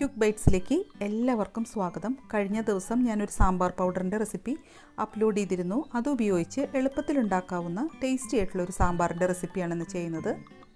quick ബൈറ്റ്സിലേക്ക് എല്ലാവർക്കും സ്വാഗതം കഴിഞ്ഞ ദിവസം ഞാനൊരു സാമ്പാർ പൗഡറിൻ്റെ റെസിപ്പി അപ്ലോഡ് ചെയ്തിരുന്നു അത് ഉപയോഗിച്ച് എളുപ്പത്തിൽ ഉണ്ടാക്കാവുന്ന ടേസ്റ്റി ആയിട്ടുള്ള ഒരു സാമ്പാറിൻ്റെ റെസിപ്പിയാണ് ഇന്ന് ചെയ്യുന്നത്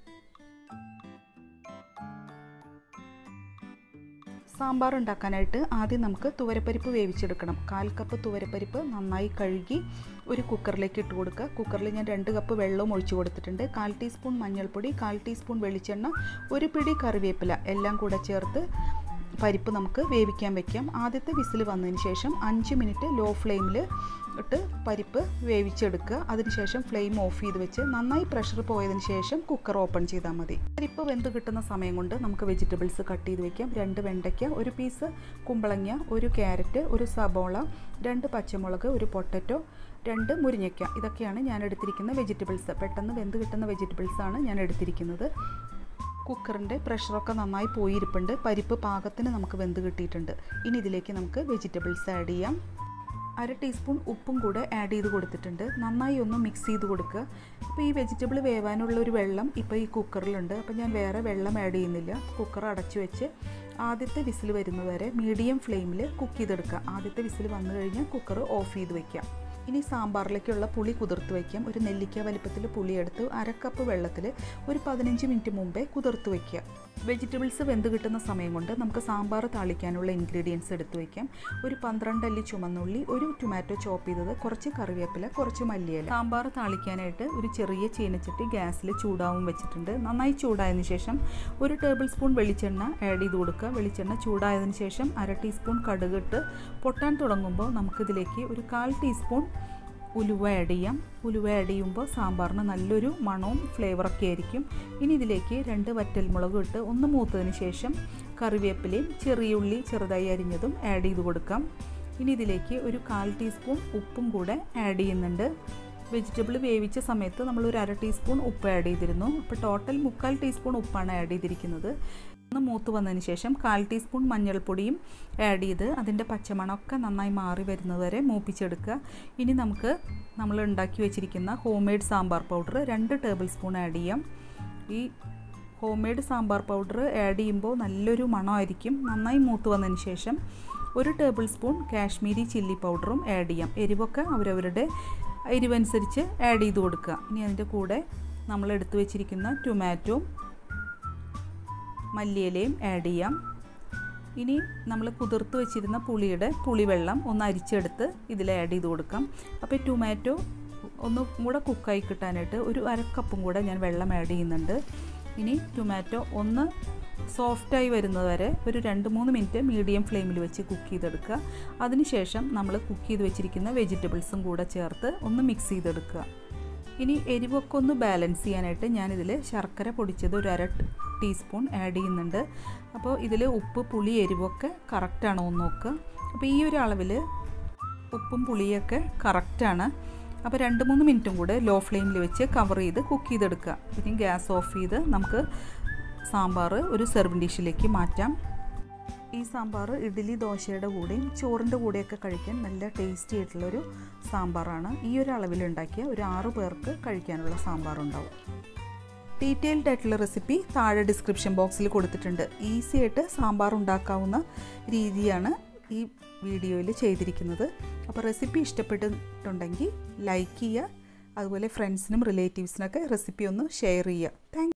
സാമ്പാർ ഉണ്ടാക്കാനായിട്ട് ആദ്യം നമുക്ക് തുവരപ്പരിപ്പ് വേവിച്ചെടുക്കണം കാൽ കപ്പ് തുവരപ്പരിപ്പ് നന്നായി കഴുകി ഒരു കുക്കറിലേക്ക് ഇട്ട് കൊടുക്കുക കുക്കറിൽ ഞാൻ രണ്ട് കപ്പ് വെള്ളവും ഒഴിച്ചു കൊടുത്തിട്ടുണ്ട് കാൽ ടീസ്പൂൺ മഞ്ഞൾപ്പൊടി കാൽ ടീസ്പൂൺ വെളിച്ചെണ്ണ ഒരു പിടി കറിവേപ്പില എല്ലാം കൂടെ ചേർത്ത് പരിപ്പ് നമുക്ക് വേവിക്കാൻ വെക്കാം ആദ്യത്തെ വിസിൽ വന്നതിന് ശേഷം അഞ്ച് മിനിറ്റ് ലോ ഫ്ലെയിമിൽ ഇട്ട് പരിപ്പ് വേവിച്ചെടുക്കുക അതിനുശേഷം ഫ്ലെയിം ഓഫ് ചെയ്ത് വെച്ച് നന്നായി പ്രഷർ പോയതിന് ശേഷം കുക്കർ ഓപ്പൺ ചെയ്താൽ മതി പരിപ്പ് വെന്ത് കിട്ടുന്ന സമയം കൊണ്ട് നമുക്ക് വെജിറ്റബിൾസ് കട്ട് ചെയ്ത് വെക്കാം രണ്ട് വെണ്ടയ്ക്ക ഒരു പീസ് കുമ്പളങ്ങ ഒരു ക്യാരറ്റ് ഒരു സബോള രണ്ട് പച്ചമുളക് ഒരു പൊട്ടറ്റോ രണ്ട് മുരിങ്ങയ്ക്ക ഇതൊക്കെയാണ് ഞാൻ എടുത്തിരിക്കുന്ന വെജിറ്റബിൾസ് പെട്ടെന്ന് വെന്ത് കിട്ടുന്ന വെജിറ്റബിൾസ് ആണ് ഞാൻ എടുത്തിരിക്കുന്നത് കുക്കറിൻ്റെ പ്രഷറൊക്കെ നന്നായി പോയിരിപ്പുണ്ട് പരിപ്പ് പാകത്തിന് നമുക്ക് വെന്ത് കിട്ടിയിട്ടുണ്ട് ഇനി ഇതിലേക്ക് നമുക്ക് വെജിറ്റബിൾസ് ആഡ് ചെയ്യാം അര ടീസ്പൂൺ ഉപ്പും കൂടെ ആഡ് ചെയ്ത് കൊടുത്തിട്ടുണ്ട് നന്നായി ഒന്ന് മിക്സ് ചെയ്ത് കൊടുക്കുക ഇപ്പോൾ ഈ വെജിറ്റബിൾ വേവാനുള്ള ഒരു വെള്ളം ഇപ്പോൾ ഈ കുക്കറിലുണ്ട് അപ്പോൾ ഞാൻ വേറെ വെള്ളം ആഡ് ചെയ്യുന്നില്ല കുക്കർ അടച്ചു വെച്ച് ആദ്യത്തെ വിസിൽ വരുന്നതുവരെ മീഡിയം ഫ്ലെയിമിൽ കുക്ക് ചെയ്തെടുക്കുക ആദ്യത്തെ വിസിൽ വന്നു കഴിഞ്ഞാൽ കുക്കർ ഓഫ് ചെയ്ത് വയ്ക്കാം ഇനി സാമ്പാറിലേക്കുള്ള പുളി കുതിർത്ത് വയ്ക്കാം ഒരു നെല്ലിക്ക വലിപ്പത്തിൽ പുളി എടുത്ത് അരക്കപ്പ് വെള്ളത്തിൽ ഒരു പതിനഞ്ച് മിനിറ്റ് മുമ്പേ കുതിർത്ത് വയ്ക്കുക വെജിറ്റബിൾസ് വെന്ത് കിട്ടുന്ന സമയം കൊണ്ട് നമുക്ക് സാമ്പാർ താളിക്കാനുള്ള ഇൻഗ്രീഡിയൻസ് എടുത്ത് വയ്ക്കാം ഒരു പന്ത്രണ്ട് അല്ലി ചുമന്നുള്ളി ഒരു ടൊമാറ്റോ ചോപ്പ് ചെയ്തത് കുറച്ച് കറിവേപ്പില കുറച്ച് മല്ലിയില സാമ്പാർ താളിക്കാനായിട്ട് ഒരു ചെറിയ ചീനച്ചട്ടി ഗ്യാസിൽ ചൂടാവും വെച്ചിട്ടുണ്ട് നന്നായി ചൂടായതിനു ശേഷം ഒരു ടേബിൾ സ്പൂൺ വെളിച്ചെണ്ണ ആഡ് ചെയ്ത് കൊടുക്കുക വെളിച്ചെണ്ണ ചൂടായതിനു ശേഷം അര ടീസ്പൂൺ കടുക് ഇട്ട് പൊട്ടാൻ തുടങ്ങുമ്പോൾ നമുക്കിതിലേക്ക് ഒരു കാൽ ടീസ്പൂൺ ഉലുവ ആഡ് ചെയ്യാം ഉലുവ ആഡ് ചെയ്യുമ്പോൾ സാമ്പാറിന് നല്ലൊരു മണവും ഫ്ലേവറൊക്കെ ആയിരിക്കും ഇനി ഇതിലേക്ക് രണ്ട് വറ്റൽമുളക് ഇട്ട് ഒന്ന് മൂത്തതിന് ശേഷം കറിവേപ്പിലയും ചെറിയ ഉള്ളി ചെറുതായി അരിഞ്ഞതും ആഡ് ചെയ്ത് കൊടുക്കാം ഇനി ഇതിലേക്ക് ഒരു കാൽ ടീസ്പൂൺ ഉപ്പും കൂടെ ആഡ് ചെയ്യുന്നുണ്ട് വെജിറ്റബിൾ വേവിച്ച സമയത്ത് നമ്മൾ ഒരു അര ടീസ്പൂൺ ഉപ്പ് ആഡ് ചെയ്തിരുന്നു അപ്പോൾ ടോട്ടൽ മുക്കാൽ ടീസ്പൂൺ ഉപ്പാണ് ആഡ് ചെയ്തിരിക്കുന്നത് ഒന്ന് മൂത്ത് വന്നതിന് ശേഷം കാൽ ടീസ്പൂൺ മഞ്ഞൾപ്പൊടിയും ആഡ് ചെയ്ത് അതിൻ്റെ പച്ചമണമൊക്കെ നന്നായി മാറി വരുന്നത് വരെ മൂപ്പിച്ചെടുക്കുക ഇനി നമുക്ക് നമ്മൾ ഉണ്ടാക്കി വെച്ചിരിക്കുന്ന ഹോം മെയ്ഡ് സാമ്പാർ പൗഡർ രണ്ട് ടേബിൾ സ്പൂൺ ആഡ് ചെയ്യാം ഈ home made sambar powder add ചെയ്യുമ്പോൾ നല്ലൊരു മണമായിരിക്കും നന്നായി മൂത്ത് വന്നതിന് ശേഷം ഒരു ടേബിൾ സ്പൂൺ കാശ്മീരി ചില്ലി പൗഡറും ആഡ് ചെയ്യാം എരിവൊക്കെ അവരവരുടെ എരിവനുസരിച്ച് ആഡ് ചെയ്ത് കൊടുക്കുക ഇനി അതിൻ്റെ കൂടെ നമ്മൾ എടുത്തു വെച്ചിരിക്കുന്ന ടൊമാറ്റോ മല്ലിയിലയും ആഡ് ചെയ്യാം ഇനി നമ്മൾ കുതിർത്ത് വെച്ചിരുന്ന പുളിയുടെ പുളിവെള്ളം ഒന്ന് അരിച്ചെടുത്ത് ഇതിൽ ആഡ് ചെയ്ത് കൊടുക്കാം അപ്പോൾ ടൊമാറ്റോ ഒന്ന് കൂടെ കുക്കായി കിട്ടാനായിട്ട് ഒരു അരക്കപ്പും കൂടെ ഞാൻ വെള്ളം ആഡ് ചെയ്യുന്നുണ്ട് ഇനി ടൊമാറ്റോ ഒന്ന് സോഫ്റ്റായി വരുന്നത് വരെ ഒരു രണ്ട് മൂന്ന് മിനിറ്റ് മീഡിയം ഫ്ലെയിമിൽ വെച്ച് കുക്ക് ചെയ്തെടുക്കുക അതിനുശേഷം നമ്മൾ കുക്ക് ചെയ്ത് വെച്ചിരിക്കുന്ന വെജിറ്റബിൾസും കൂടെ ചേർത്ത് ഒന്ന് മിക്സ് ചെയ്തെടുക്കുക ഇനി എരിവൊക്കെ ഒന്ന് ബാലൻസ് ചെയ്യാനായിട്ട് ഞാനിതിൽ ശർക്കര പൊടിച്ചത് ഒരു അര ടീസ്പൂൺ ആഡ് ചെയ്യുന്നുണ്ട് അപ്പോൾ ഇതിൽ ഉപ്പ് പുളി എരിവൊക്കെ കറക്റ്റാണോ എന്ന് നോക്കുക അപ്പോൾ ഈ ഒരു അളവിൽ ഉപ്പും പുളിയൊക്കെ കറക്റ്റാണ് അപ്പോൾ രണ്ട് മൂന്ന് മിനിറ്റും കൂടെ ലോ ഫ്ലെയിമിൽ വെച്ച് കവർ ചെയ്ത് കുക്ക് ചെയ്തെടുക്കുക ഇനി ഗ്യാസ് ഓഫ് ചെയ്ത് നമുക്ക് സാമ്പാർ ഒരു സെർവിങ് ഡിഷിലേക്ക് മാറ്റാം ഈ സാമ്പാർ ഇഡ്ഡലി ദോശയുടെ കൂടെയും ചോറിൻ്റെ കൂടെയൊക്കെ കഴിക്കാൻ നല്ല ടേസ്റ്റി ആയിട്ടുള്ളൊരു സാമ്പാറാണ് ഈ ഒരു അളവിലുണ്ടാക്കിയ ഒരു ആറു പേർക്ക് കഴിക്കാനുള്ള സാമ്പാർ ഉണ്ടാവും ഡീറ്റെയിൽഡ് ആയിട്ടുള്ള റെസിപ്പി താഴെ ഡിസ്ക്രിപ്ഷൻ ബോക്സിൽ കൊടുത്തിട്ടുണ്ട് ഈസി ആയിട്ട് സാമ്പാർ ഉണ്ടാക്കാവുന്ന രീതിയാണ് ഈ വീഡിയോയിൽ ചെയ്തിരിക്കുന്നത് അപ്പോൾ റെസിപ്പി ഇഷ്ടപ്പെട്ടിട്ടുണ്ടെങ്കിൽ ലൈക്ക് ചെയ്യുക അതുപോലെ ഫ്രണ്ട്സിനും റിലേറ്റീവ്സിനൊക്കെ റെസിപ്പി ഒന്ന് ഷെയർ ചെയ്യുക താങ്ക്